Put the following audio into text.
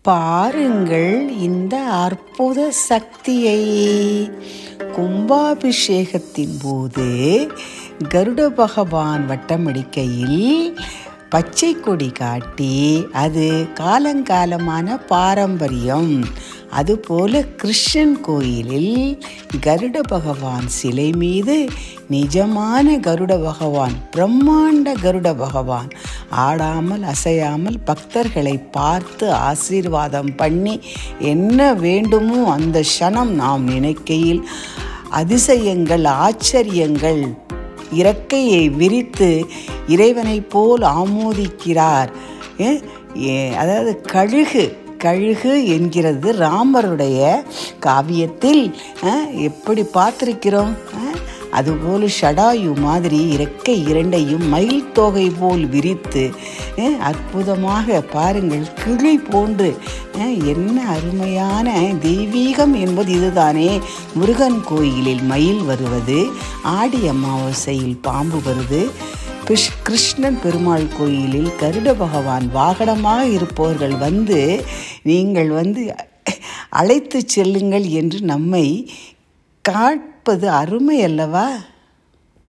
பாருங்கள் இந்த அற்புத சக்தியை கும்பாபிஷேகத்தின் போது கருட பகவான் வட்டமடிக்கையில் பச்சை கொடி காட்டி அது காலங்காலமான பாரம்பரியம் அதுபோல கிருஷ்ணன் கோயிலில் கருட பகவான் சிலை மீது நிஜமான கருட பகவான் பிரம்மாண்ட கருட பகவான் ஆடாமல் அசையாமல் பக்தர்களை பார்த்து ஆசீர்வாதம் பண்ணி என்ன வேண்டுமோ அந்த க்ஷணம் நாம் நினைக்கையில் அதிசயங்கள் ஆச்சரியங்கள் இறக்கையை விரித்து இறைவனைப் போல் ஆமோதிக்கிறார் ஏ, ஏ, அதாவது கழுகு கழுகு என்கிறது ராமருடைய காவியத்தில் அஹ், எப்படி பார்த்திருக்கிறோம் அஹ், அதுபோல் ஷடாயு மாதிரி இறக்கை இரண்டையும் மயில் தொகை போல் விரித்து அஹ், அற்புதமாக பாருங்கள் கிளி போன்று அஹ், என்ன அருமையான தெய்வீகம் என்பது இதுதானே முருகன் கோயிலில் மயில் வருவது ஆடி அமாவாசையில் பாம்பு வருது கிருஷ் கிருஷ்ணன் பெருமாள் கோயிலில் கருட பகவான் வாகனமாக இருப்பவர்கள் வந்து நீங்கள் வந்து அழைத்து செல்லுங்கள் என்று நம்மை காட்பது அருமை அல்லவா